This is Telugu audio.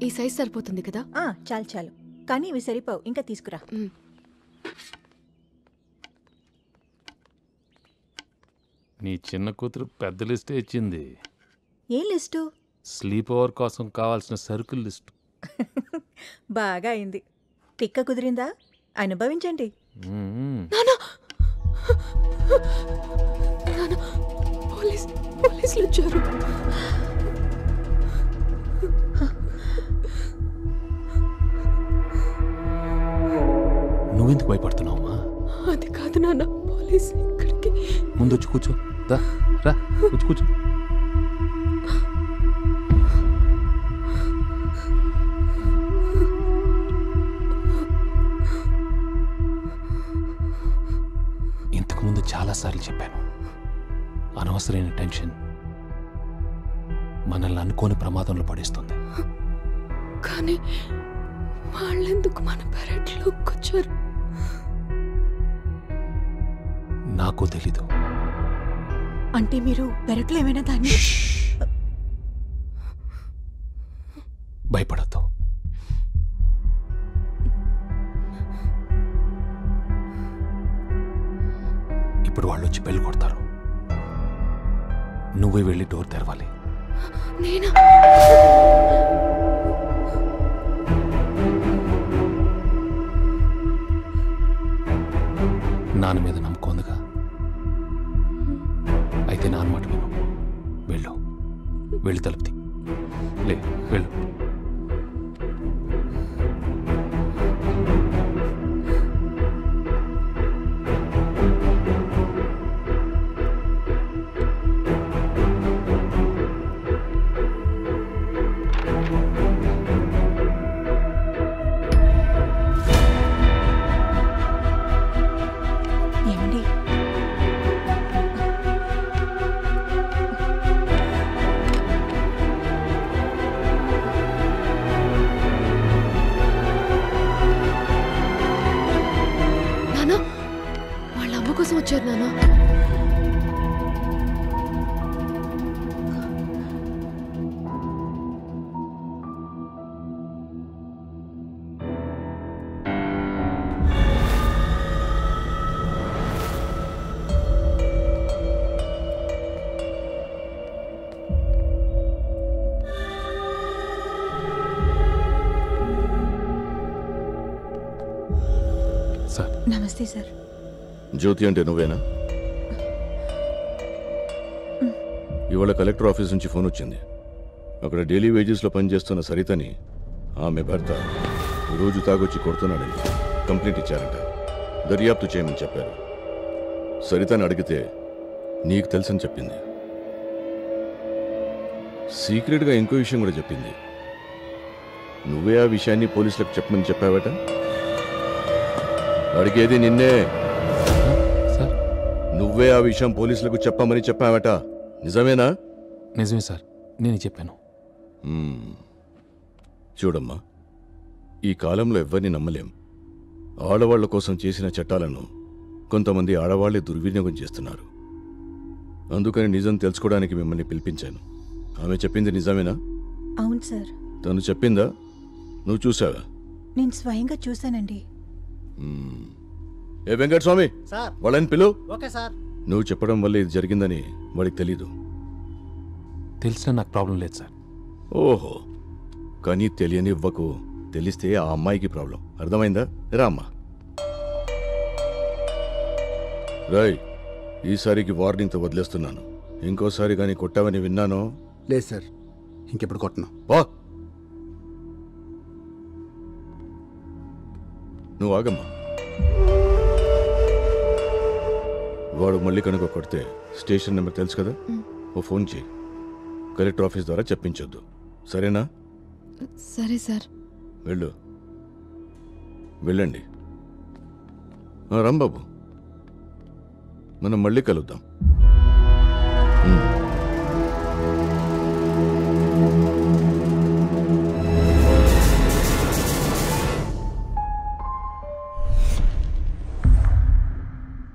ఈ సైజ్ సరిపోతుంది కదా ఆ, చాలు చాలు కానీ ఇవి సరిపోవు ఇంకా తీసుకురా మ్. నీ చిన్న కూతురు పెద్ద లిస్టే ఇచ్చింది ఏం లిస్టు స్లీప్ ఓవర్ కోసం కావాల్సిన సరుకుల లిస్ట్ బాగా అయింది తిక్క కుదిరిందా అనుభవించండి నానా నానా పోలీస్ పోలీసులు వచ్చారు నువ్వెందుకు భయపడుతున్నావమ్మా అది కాదు నాన్న పోలీస్ ఇక్కడికి ముందు వచ్చి కూర్చో దా రా వచ్చి కూర్చో ఇంతకు ముందు చాలాసార్లు చెప్పాను అనవసరమైన టెన్షన్ మనల్ని అనుకోని ప్రమాదంలో పడేస్తుంది కానీ వాళ్ళెందుకు మన పెరట్లోకి వచ్చారు నాకు తెలీదు అంటే మీరు పెరట్లో ఏమైనా దాన్ని భయపడద్దు ఇప్పుడు వాళ్ళు వచ్చి బెల్ కొడతారు నువ్వే వెళ్ళి డోర్ తెరవాలి నేనా నాన్న మీద నమ్మకం ఉందిగా అయితే నాన్న మాట విను వెళ్ళు వెళ్ళి తలుపుతి లే వెళ్ళు ఏమండి నానా వాళ్ళ అమ్మ కోసం వచ్చారు నానా సార్ నమస్తే సార్ జ్యోతి అంటే నువ్వేనా ఇవాళ కలెక్టర్ ఆఫీస్ నుంచి ఫోన్ వచ్చింది అక్కడ డైలీ వేజెస్లో పనిచేస్తున్న సరితని ఆమె భర్త రోజు తాగొచ్చి కొడుతున్నాడని కంప్లైంట్ ఇచ్చారంట దర్యాప్తు చేయమని చెప్పారు సరితని అడిగితే నీకు తెలుసని చెప్పింది సీక్రెట్గా ఇంకో విషయం కూడా చెప్పింది నువ్వే ఆ విషయాన్ని పోలీసులకు చెప్పమని చెప్పావట అడిగేది నిన్నే సార్ నువ్వే ఆ విషయం పోలీసులకు చెప్పమని చెప్పావట నిజమేనా నిజమే సార్ నేను చెప్పాను మ్మ్. చూడమ్మా ఈ కాలంలో ఎవ్వరిని నమ్మలేం ఆడవాళ్ల కోసం చేసిన చట్టాలను కొంతమంది ఆడవాళ్లే దుర్వినియోగం చేస్తున్నారు అందుకని నిజం తెలుసుకోవడానికి మిమ్మల్ని పిలిపించాను ఆమె చెప్పింది నిజమేనా అవును సార్ తను చెప్పిందా నువ్వు చూసావా నేను స్వయంగా చూశానండి మ్మ్. ఏ వెంకట స్వామి సార్ వాళ్ళని పిలు ఓకే సార్ నువ్వు చెప్పడం వల్ల ఇది జరిగిందని వాడికి తెలీదు తెలిసినా నాకు ప్రాబ్లం లేదు సార్ ఓహో కానీ తెలియని ఇవ్వకు తెలిస్తే ఆ అమ్మాయికి ప్రాబ్లం అర్థమైందా రా అమ్మా రాయ్ ఈసారికి వార్నింగ్తో వదిలేస్తున్నాను ఇంకోసారి కానీ కొట్టావని విన్నానో లేదు సార్ ఇంకెప్పుడు కొట్టను వా నువ్వు ఆగమ్మా వాడు మళ్ళీ కనుక కొడితే స్టేషన్ నెంబర్ తెలుసు కదా ఓ ఫోన్ చేయి కలెక్టర్ ఆఫీస్ ద్వారా చెప్పించొద్దు సరేనా సరే సార్ వెళ్ళు వెళ్ళండి ఆ, రాంబాబు మనం మళ్ళీ కలుద్దాం